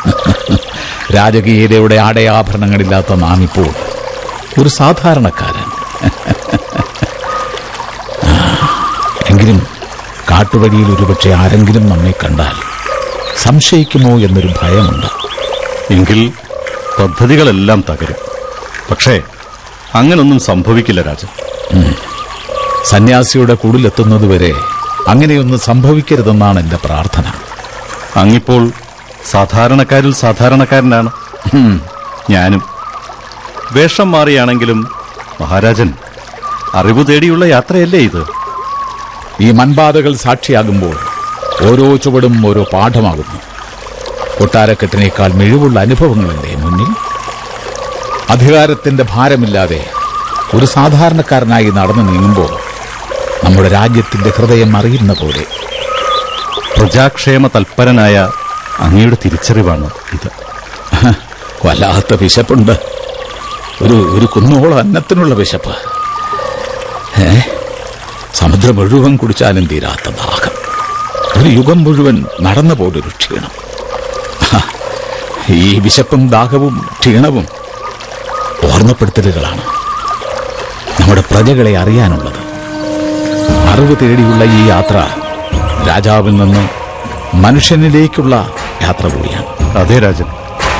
രാജകീയതയുടെ ആടയാഭരണങ്ങളില്ലാത്ത നാം ഇപ്പോൾ ഒരു സാധാരണക്കാരൻ ആ, എങ്കിലും കാട്ടുവഴിയിൽ ഒരുപക്ഷെ ആരെങ്കിലും നമ്മെ കണ്ടാൽ സംശയിക്കുമോ എന്നൊരു ഭയമുണ്ട് എങ്കിൽ പദ്ധതികളെല്ലാം തകരും പക്ഷേ അങ്ങനൊന്നും സംഭവിക്കില്ല രാജൻ സന്യാസിയുടെ കുടിലെത്തുന്നതുവരെ അങ്ങനെയൊന്നും സംഭവിക്കരുതെന്നാണ് എന്റെ പ്രാർത്ഥന അങ്ങിപ്പോൾ സാധാരണക്കാരിൽ സാധാരണക്കാരനാണ് ഹും, ഞാനും വേഷം മാറിയാണെങ്കിലും മഹാരാജൻ അറിവ് തേടിയുള്ള യാത്രയല്ലേ ഇത് ഈ മൺപാതകൾ സാക്ഷിയാകുമ്പോൾ ഓരോ ചുവടും ഓരോ പാഠമാകുന്നു കൊട്ടാരക്കെട്ടിനേക്കാൾ മിഴിവുള്ള അനുഭവങ്ങളല്ലേ മുന്നിൽ അധികാരത്തിന്റെ ഭാരമില്ലാതെ ഒരു സാധാരണക്കാരനായി നടന്നു നീങ്ങുമ്പോൾ നമ്മുടെ രാജ്യത്തിന്റെ ഹൃദയം അറിയുന്ന പോലെ പ്രജാക്ഷേമ തൽപരനായ അങ്ങയുടെ തിരിച്ചറിവാണ് ഇത് വല്ലാത്ത വിശപ്പുണ്ട് ഒരു ഒരു കുന്നോളം അന്നത്തിനുള്ള വിശപ്പ് ഏ സമുദ്രം മുഴുവൻ കുടിച്ചാലും തീരാത്ത ദാഹം ഒരു യുഗം മുഴുവൻ നടന്ന പോലൊരു ക്ഷീണം ഹ, ഈ വിശപ്പും ദാഹവും ക്ഷീണവും ഓർമ്മപ്പെടുത്തലുകളാണ് നമ്മുടെ പ്രജകളെ അറിയാനുള്ളത് അറിവ് തേടിയുള്ള ഈ യാത്ര രാജാവിൽ നിന്ന് മനുഷ്യനിലേക്കുള്ള യാത്ര കൂടിയാണ് അതെ രാജൻ